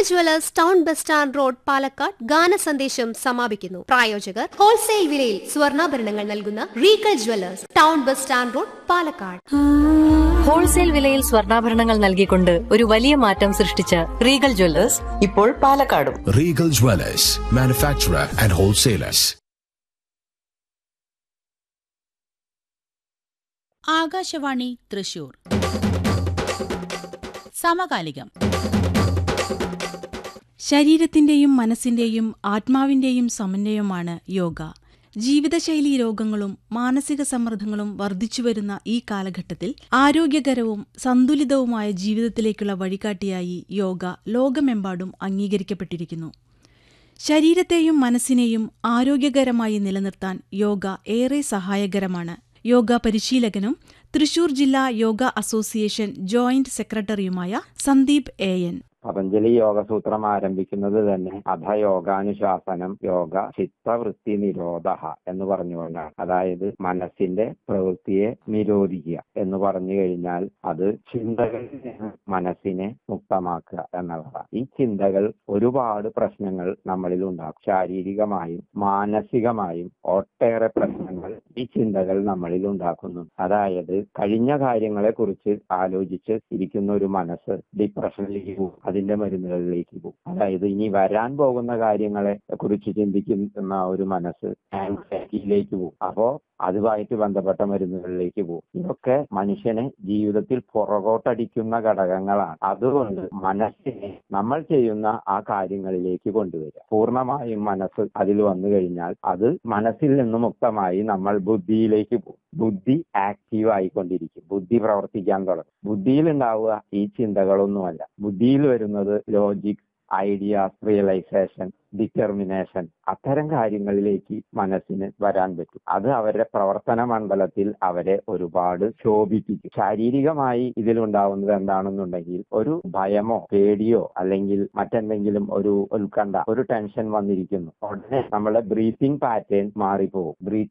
Jewellers town bus stand road Palakkad ഗാന സന്ദേശം സമാപിക്കുന്നു പ്രായോജകർ ഹോൾസെയിൽ വിലയിൽ സ്വർണ്ണാഭരണങ്ങൾ നൽകുന്ന Regal jewellers town bus stand road Palakkad wholesale വിലയിൽ സ്വർണ്ണാഭരണങ്ങൾ നൽകിക്കൊണ്ട് ഒരു വലിയ മാറ്റം സൃഷ്ടിച്ച റീഗൽ ജ്വല്ലേഴ്സ് ഇപ്പോൾ പാലക്കാടും Regal Dwellers, manufacturer and wholesalers. Akashvani Thrissur സമകാലികം ശരീരത്തിന്റെയും മനസ്സിന്റെയും ആത്മാവിന്റെയും സമന്വയമാണ് യോഗ ജീവിതശൈലീ രോഗങ്ങളും മാനസിക സമ്മർദ്ദങ്ങളും വർദ്ധിച്ചുവരുന്ന ഈ കാലഘട്ടത്തിൽ ആരോഗ്യകരവും സന്തുലിതവുമായ ജീവിതത്തിലേക്കുള്ള വഴികാട്ടിയായി യോഗ ലോകമെമ്പാടും അംഗീകരിക്കപ്പെട്ടിരിക്കുന്നു ശരീരത്തെയും മനസ്സിനെയും ആരോഗ്യകരമായി നിലനിർത്താൻ യോഗ ഏറെ സഹായകരമാണ് യോഗ പരിശീലകനും തൃശൂർ ജില്ലാ യോഗ അസോസിയേഷൻ ജോയിന്റ് സെക്രട്ടറിയുമായ സന്ദീപ് എ എൻ പതഞ്ജലി യോഗസൂത്രം ആരംഭിക്കുന്നത് തന്നെ അധയോഗാനുശാസനം യോഗ ചിത്തവൃത്തി നിരോധ എന്ന് പറഞ്ഞുകൊണ്ടാണ് അതായത് മനസ്സിന്റെ പ്രവൃത്തിയെ നിരോധിക്കുക എന്ന് പറഞ്ഞു കഴിഞ്ഞാൽ അത് ചിന്തകളിൽ നിന്ന് മനസ്സിനെ മുക്തമാക്കുക എന്നുള്ളതാണ് ഈ ചിന്തകൾ ഒരുപാട് പ്രശ്നങ്ങൾ നമ്മളിൽ ഉണ്ടാക്കും ശാരീരികമായും മാനസികമായും ഒട്ടേറെ പ്രശ്നങ്ങൾ ഈ ചിന്തകൾ നമ്മളിൽ ഉണ്ടാക്കുന്നു അതായത് കഴിഞ്ഞ കാര്യങ്ങളെ കുറിച്ച് ആലോചിച്ച് ഇരിക്കുന്ന ഒരു മനസ്സ് ഡിപ്രഷനിലേക്ക് പോകും അതിന്റെ മരുന്നുകളിലേക്ക് പോകും അതായത് ഇനി വരാൻ പോകുന്ന കാര്യങ്ങളെ കുറിച്ച് ചിന്തിക്കുന്ന ഒരു മനസ്സ് ആൻസൈറ്റിയിലേക്ക് പോകും അപ്പോ അതുമായിട്ട് ബന്ധപ്പെട്ട മരുന്നുകളിലേക്ക് പോകും ഇതൊക്കെ മനുഷ്യനെ ജീവിതത്തിൽ പുറകോട്ടടിക്കുന്ന ഘടകങ്ങളാണ് അതുകൊണ്ട് മനസ്സിനെ നമ്മൾ ചെയ്യുന്ന ആ കാര്യങ്ങളിലേക്ക് കൊണ്ടുവരിക പൂർണ്ണമായും മനസ്സ് അതിൽ വന്നു കഴിഞ്ഞാൽ അത് മനസ്സിൽ നിന്ന് മുക്തമായി നമ്മൾ ബുദ്ധിയിലേക്ക് പോകും ബുദ്ധി ആക്റ്റീവ് ആയിക്കൊണ്ടിരിക്കും ബുദ്ധി പ്രവർത്തിക്കാൻ തുടങ്ങും ബുദ്ധിയിൽ ഉണ്ടാവുക ഈ ചിന്തകളൊന്നുമല്ല ബുദ്ധിയിൽ വരുന്നത് ലോജിക് ഐഡിയാസ് റിയലൈസേഷൻ ഡിറ്റർമിനേഷൻ അത്തരം കാര്യങ്ങളിലേക്ക് മനസ്സിന് വരാൻ പറ്റും അത് അവരുടെ പ്രവർത്തന മണ്ഡലത്തിൽ അവരെ ഒരുപാട് ശോഭിപ്പിക്കും ശാരീരികമായി ഇതിലുണ്ടാവുന്നത് എന്താണെന്നുണ്ടെങ്കിൽ ഒരു ഭയമോ പേടിയോ അല്ലെങ്കിൽ മറ്റെന്തെങ്കിലും ഒരു ഉത്കണ്ഠ ഒരു ടെൻഷൻ വന്നിരിക്കുന്നു ഉടനെ നമ്മളെ ബ്രീത്തിങ് പാറ്റേൺ മാറിപ്പോകും ബ്രീത്ത്